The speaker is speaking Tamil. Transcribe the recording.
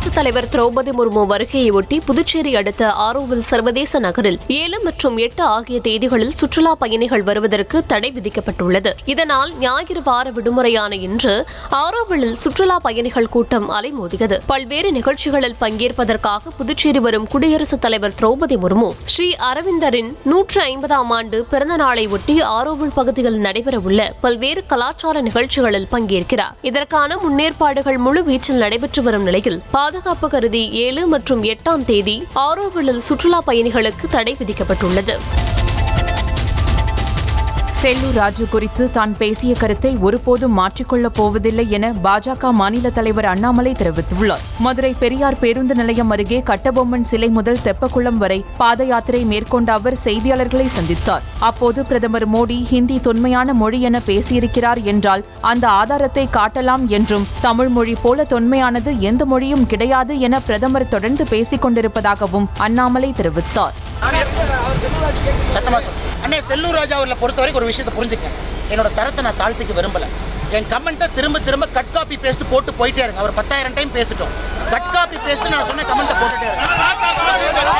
குடியரசுத் தலைவர் திரௌபதி முர்மு வருகையொட்டி புதுச்சேரி அடுத்த ஆரோவில் சர்வதேச நகரில் ஏழு மற்றும் எட்டு ஆகிய தேதிகளில் சுற்றுலா பயணிகள் வருவதற்கு தடை விதிக்கப்பட்டுள்ளது இதனால் ஞாயிறு வார விடுமுறையான இன்று ஆரோவிலில் சுற்றுலா பயணிகள் கூட்டம் அலைமோதியது பல்வேறு நிகழ்ச்சிகளில் பங்கேற்பதற்காக புதுச்சேரி வரும் குடியரசுத் தலைவர் திரௌபதி முர்மு ஸ்ரீ அரவிந்தரின் நூற்று ஐம்பதாம் ஆண்டு பிறந்த நாளை ஒட்டி ஆரோவில் பகுதியில் நடைபெறவுள்ள பல்வேறு கலாச்சார நிகழ்ச்சிகளில் பங்கேற்கிறார் இதற்கான முன்னேற்பாடுகள் முழு வீச்சில் நடைபெற்று வரும் நிலையில் பாதுகாப்பு கருதி ஏழு மற்றும் எட்டாம் தேதி ஆரோவிலில் சுற்றுலா பயணிகளுக்கு தடை விதிக்கப்பட்டுள்ளது செல்லூர் ராஜு குறித்து தான் பேசிய கருத்தை ஒருபோதும் மாற்றிக்கொள்ளப் போவதில்லை என பாஜக மாநில தலைவர் அண்ணாமலை தெரிவித்துள்ளார் மதுரை பெரியார் பேருந்து நிலையம் அருகே கட்டபொம்மன் சிலை முதல் தெப்பக்குளம் வரை பாத யாத்திரை மேற்கொண்ட அவர் செய்தியாளர்களை சந்தித்தார் அப்போது பிரதமர் மோடி ஹிந்தி தொன்மையான மொழி என பேசியிருக்கிறார் என்றால் அந்த ஆதாரத்தை காட்டலாம் என்றும் தமிழ் மொழி போல தொன்மையானது எந்த மொழியும் கிடையாது என பிரதமர் தொடர்ந்து பேசிக் கொண்டிருப்பதாகவும் அண்ணாமலை தெரிவித்தார் சத்தமா சொல்லு. அண்ணே செல்லூர் ராஜா அவர்களை பொறுத்த வரைக்கும் ஒரு விஷயத்தை புரிஞ்சுக்க என்னோட தரத்தை நான் தாழ்த்திக்க விரும்பல என் கமெண்ட்டை திரும்ப திரும்ப கட் காப்பி பேஸ்ட் போட்டு போயிட்டே இருங்க அவர் பத்தாயிரம் டைம் பேசிட்டோம் கட் காப்பி பேஸ்ட் நான் சொன்ன கமெண்ட்டை போட்டுட்டே இருக்கேன்